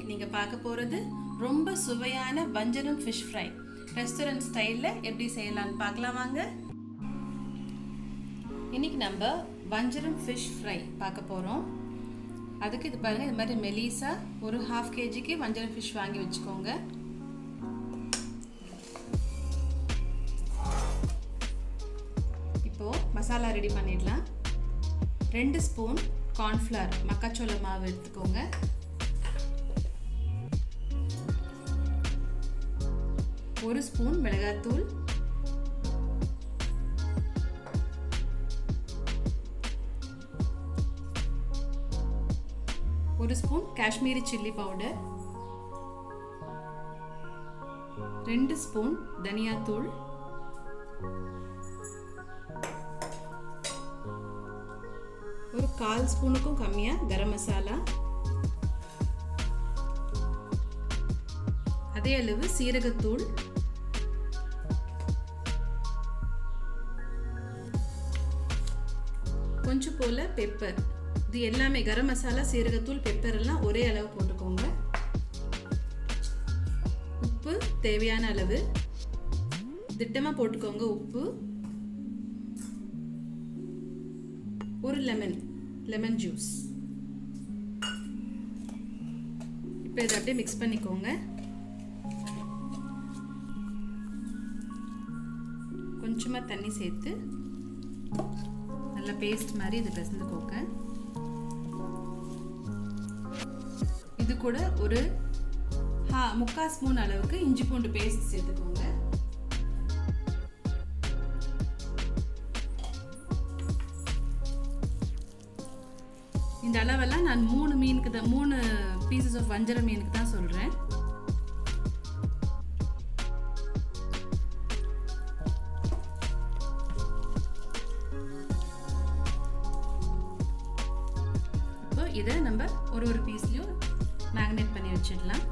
இன்னைக்கு நீங்கள் பார்க்க போகிறது ரொம்ப சுவையான வஞ்சரம் ஃபிஷ் ஃப்ரை ரெஸ்டாரண்ட் ஸ்டைலில் எப்படி செய்யலாம்னு பார்க்கலாம் வாங்க இன்னைக்கு நம்ம வஞ்சரம் ஃபிஷ் ஃப்ரை பார்க்க போகிறோம் அதுக்கு இது பாருங்கள் இது மாதிரி மெலிசா ஒரு ஹாஃப் கேஜிக்கு வஞ்சரம் ஃபிஷ் வாங்கி வச்சுக்கோங்க இப்போது மசாலா ரெடி பண்ணிடலாம் ரெண்டு ஸ்பூன் கார்ன்ஃப்ளவர் மக்காச்சோள மாவு எடுத்துக்கோங்க ஒரு ஸ்பூன் மிளகாத்தூள் ஒரு ஸ்பூன் காஷ்மீரி சில்லி பவுடர் ரெண்டு ஸ்பூன் தனியாத்தூள் ஒரு கால் ஸ்பூனுக்கும் கம்மியாக கரம் மசாலா அதே அளவு சீரகத்தூள் கொஞ்சம் போல பெப்பர் இது எல்லாமே கரம் மசாலா சீரகத்தூள் பெப்பர் எல்லாம் ஒரே அளவு போட்டுக்கோங்க உப்பு தேவையான அளவு திட்டமாக போட்டுக்கோங்க உப்பு ஒரு லெமன் லெமன் ஜூஸ் இப்போ இதை அப்படியே மிக்ஸ் பண்ணிக்கோங்க கொஞ்சமாக தண்ணி சேர்த்து நல்லா பேஸ்ட் மாதிரி இது பிசைந்துக்கோங்க இது கூட ஒரு ஹா முக்கால் ஸ்பூன் அளவுக்கு இஞ்சி பூண்டு பேஸ்ட் சேர்த்துக்கோங்க இந்த அளவெல்லாம் நான் மூணு மீனுக்கு தான் மூணு பீசஸ் ஆஃப் வஞ்சர மீனுக்கு தான் சொல்கிறேன் இப்போ இதை நம்ம ஒரு ஒரு பீஸ்லையும் மேக்னேட் பண்ணி வச்சிடலாம்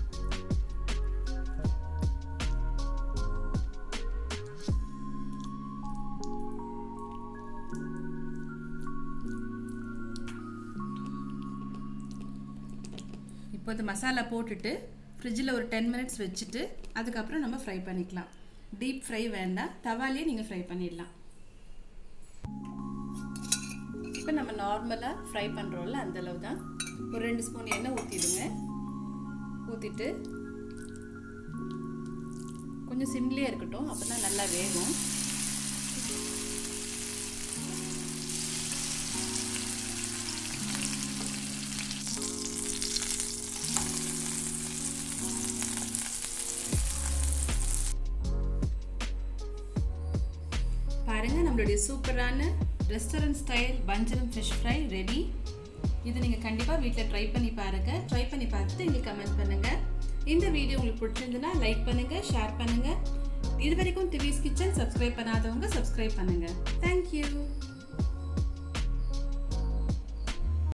இப்போ இந்த மசாலா போட்டுட்டு ஃப்ரிட்ஜில் ஒரு டென் மினிட்ஸ் வச்சுட்டு அதுக்கப்புறம் நம்ம ஃப்ரை பண்ணிக்கலாம் டீப் ஃப்ரை வேண்டாம் தவாலேயே நீங்கள் ஃப்ரை பண்ணிடலாம் இப்போ நம்ம நார்மலாக ஃப்ரை பண்ணுறோம்ல அந்தளவு தான் ஒரு ரெண்டு ஸ்பூன் எண்ணெய் ஊற்றிடுங்க ஊற்றிட்டு கொஞ்சம் சிம்லேயே இருக்கட்டும் அப்போ தான் நல்லா வேகும் பாருங்கள் நம்மளுடைய சூப்பரான ரெஸ்டாரண்ட் ஸ்டைல் வஞ்சரம் ஃபிஷ் ஃப்ரை ரெடி இது நீங்கள் கண்டிப்பாக வீட்டில் ட்ரை பண்ணி பாருங்கள் ட்ரை பண்ணி பார்த்துட்டு எங்களுக்கு கமெண்ட் பண்ணுங்கள் இந்த வீடியோ உங்களுக்கு பிடிச்சிருந்துன்னா லைக் பண்ணுங்கள் ஷேர் பண்ணுங்கள் இது வரைக்கும் டிவிஸ் கிச்சன் சப்ஸ்கிரைப் பண்ணாதவங்க சப்ஸ்கிரைப் பண்ணுங்கள் தேங்க்யூ